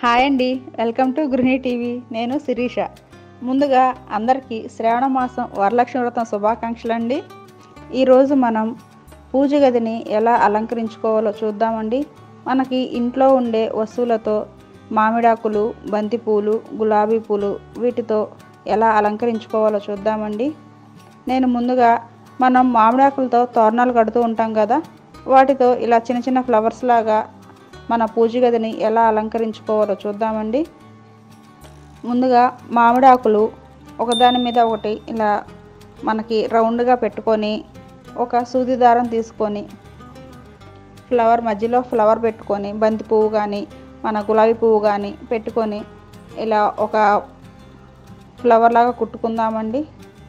hi అండి welcome to గృహిణి TV నేను శిరీష ముందుగా అందరికీ శ్రావణ మాసం వరలక్ష్మి వ్రతం శుభాకాంక్షలు అండి ఈరోజు మనం పూజ గదిని ఎలా అలంకరించుకోవాలో చూద్దామండి మనకి ఇంట్లో ఉండే వస్తువులతో మామిడాకులు బంతిపూలు గులాబీ పూలు వీటితో ఎలా అలంకరించుకోవాలో చూద్దామండి నేను ముందుగా మనం మామిడాకులతో తోరణాలు కడుతూ ఉంటాం కదా వాటితో ఇలా చిన్న చిన్న ఫ్లవర్స్ లాగా మన పూజ గదిని ఎలా అలంకరించుకోవాలో చూద్దామండి ముందుగా మామిడాకులు ఒకదాని మీద ఒకటి ఇలా మనకి రౌండ్గా పెట్టుకొని ఒక సూది దారం తీసుకొని ఫ్లవర్ మధ్యలో ఫ్లవర్ పెట్టుకొని బంతి పువ్వు కానీ మన గులాబీ పువ్వు కానీ పెట్టుకొని ఇలా ఒక ఫ్లవర్ లాగా కుట్టుకుందామండి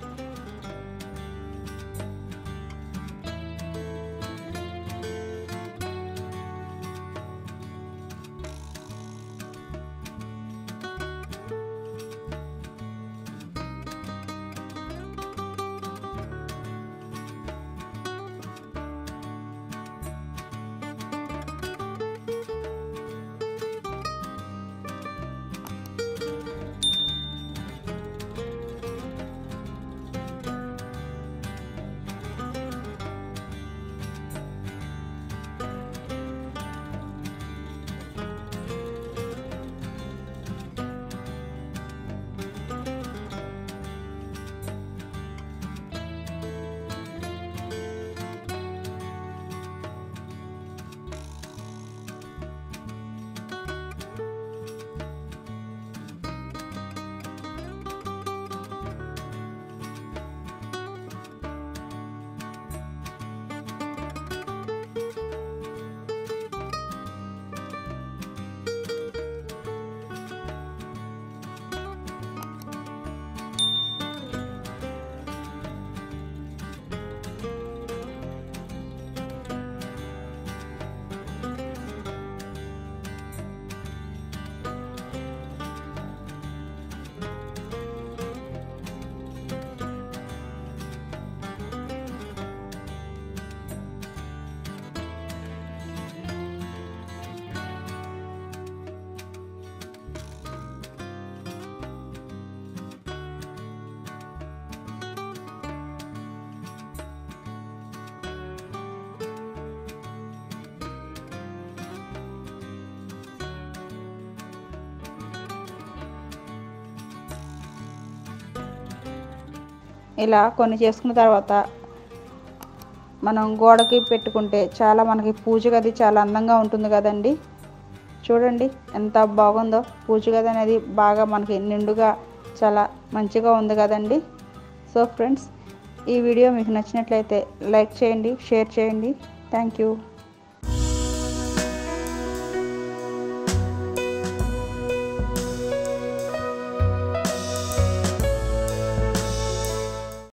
ఇలా కొన్ని చేసుకున్న తర్వాత మనం గోడకి పెట్టుకుంటే చాలా మనకి పూజ గది చాలా అందంగా ఉంటుంది కదండి చూడండి ఎంత బాగుందో పూజ గది అనేది బాగా మనకి నిండుగా చాలా మంచిగా ఉంది కదండి సో ఫ్రెండ్స్ ఈ వీడియో మీకు నచ్చినట్లయితే లైక్ చేయండి షేర్ చేయండి థ్యాంక్ యూ